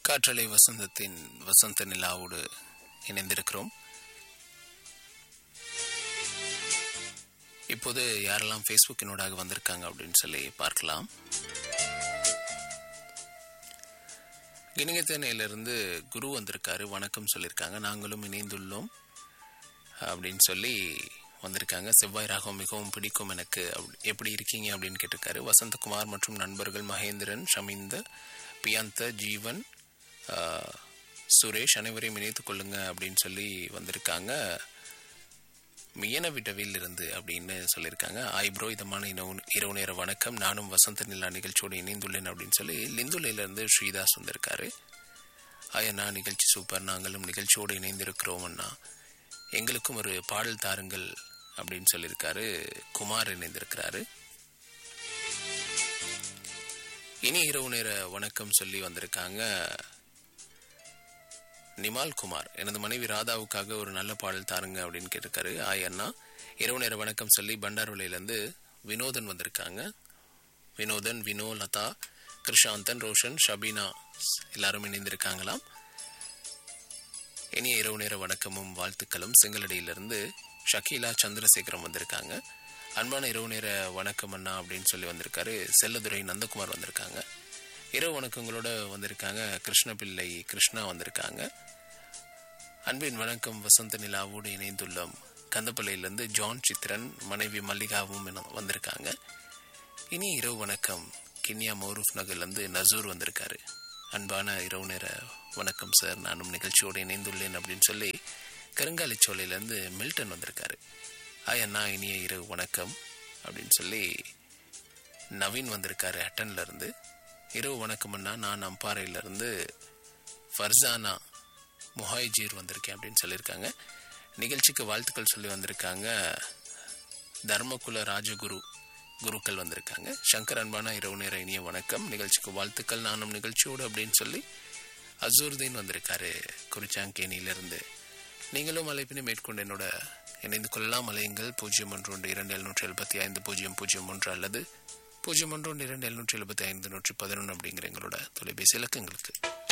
காற்றலை வசந்தத்தின் வசந்த நிலாவோடு இணைந்திருக்கிறோம் இப்போது யாரெல்லாம் ஃபேஸ்புக்கினூடாக வந்திருக்காங்க அப்படின்னு சொல்லி பார்க்கலாம் கிணிகத்தனையிலிருந்து குரு வந்திருக்காரு வணக்கம் சொல்லியிருக்காங்க நாங்களும் இணைந்துள்ளோம் அப்படின்னு சொல்லி வந்திருக்காங்க செவ்வாய் ராகம் மிகவும் பிடிக்கும் எனக்கு அப்படி- எப்படி இருக்கீங்க அப்படின்னு கேட்டிருக்காரு வசந்தகுமார் மற்றும் நண்பர்கள் மகேந்திரன் ஷமிந்த பியாந்த ஜீவன் ஆ, சுரேஷ் அனைவரையும் இணைத்துக் கொள்ளுங்க அப்படின்னு சொல்லி வந்திருக்காங்க மியன விடவில் இருந்து அப்படின்னு சொல்லியிருக்காங்க ஐப்ரோ இதமான இனவு- இரவு நேர வணக்கம் நானும் வசந்த நிலா நிகழ்ச்சியோடு இணைந்துள்ளேன் அப்படின்னு சொல்லி லிந்துலையிலிருந்து ஸ்ரீதாஸ் வந்திருக்காரு அண்ணா நிகழ்ச்சி சூப்பர் நாங்களும் நிகழ்ச்சியோடு இணைந்திருக்கிறோம் அண்ணா எங்களுக்கும் ஒரு பாடல் தாருங்கள் அப்படின்னு சொல்லியிருக்காரு குமார் இணைந்திருக்கிறாரு இனி இரவு நேர வணக்கம் சொல்லி வந்திருக்காங்க நிமால் குமார் எனது மனைவி ராதாவுக்காக ஒரு நல்ல பாடல் தாருங்க அப்படின்னு கேட்டிருக்காரு ஆய் அண்ணா இரவு நேர வணக்கம் சொல்லி பண்டார்வலையிலேருந்து வினோதன் வந்திருக்காங்க வினோதன் வினோ லதா கிருஷாந்தன் ரோஷன் ஷபீனா எல்லாரும் இணைந்திருக்காங்களாம் இனிய இரவு நேர வணக்கமும் வாழ்த்துக்களும் செங்கலடியிலிருந்து ஷக்கீலா சந்திரசேகரம் வந்திருக்காங்க அன்பான இரவு நேர வணக்கம் அண்ணா அப்படின்னு சொல்லி வந்திருக்காரு செல்லதுரை நந்தகுமார் வந்திருக்காங்க இரவு வணக்கங்களோட வந்திருக்காங்க கிருஷ்ணபிள்ளை கிருஷ்ணா வந்திருக்காங்க அன்பின் வணக்கம் வசந்த நிலாவோடு இணைந்துள்ளோம் கந்தப்பள்ளியிலிருந்து ஜான் சித்ரன் மனைவி மல்லிகாவும் என- வந்திருக்காங்க இனி இரவு வணக்கம் கிண்ணியா மௌரூஃப் நகர்லேருந்து நசூர் வந்திருக்காரு அன்பான இரவு நேர வணக்கம் சார் நானும் நிகழ்ச்சியோடு இணைந்துள்ளேன் அப்படின்னு சொல்லி கருங்காலிச்சோலையிலேருந்து மில்டன் வந்திருக்காரு ஆய் அண்ணா இனிய இரவு வணக்கம் அப்படின்னு சொல்லி நவீன் வந்திருக்காரு ஹட்டன்ல இருந்து இரவு வணக்கம் அண்ணா நான் அம்பாறையில இருந்து ஃபர்சானா முஹாய்ஜீர் வந்திருக்கேன் அப்படின்னு சொல்லியிருக்காங்க நிகழ்ச்சிக்கு வாழ்த்துக்கள் சொல்லி வந்திருக்காங்க தர்மகுல ராஜகுரு குருக்கள் வந்திருக்காங்க சங்கர் அன்பான இரவு நேர இனிய வணக்கம் நிகழ்ச்சிக்கு வாழ்த்துக்கள் நானும் நிகழ்ச்சியோடு அப்படின்னு சொல்லி அசூர்தீன் வந்திருக்காரு குறிச்சாங்கேணியிலிருந்து நீங்களும் அழைப்பினை மேற்கொண்டு என்னோட இணைந்து கொள்ளலாம் அலையுங்கள் பூஜ்ஜியம் ஒன்று ஒன்று இரண்டு எழுநூற்றி எழுபத்தி ஐந்து பூஜ்ஜியம் பூஜ்ஜியம் ஒன்று அல்லது பூஜ்ஜியம் ஒன்று ஒன்று இரண்டு எழுநூற்றி எழுபத்தி ஐந்து நூற்றி பதினொன்று அப்படிங்கிற எங்களோட தொலைபேசி இலக்கங்களுக்கு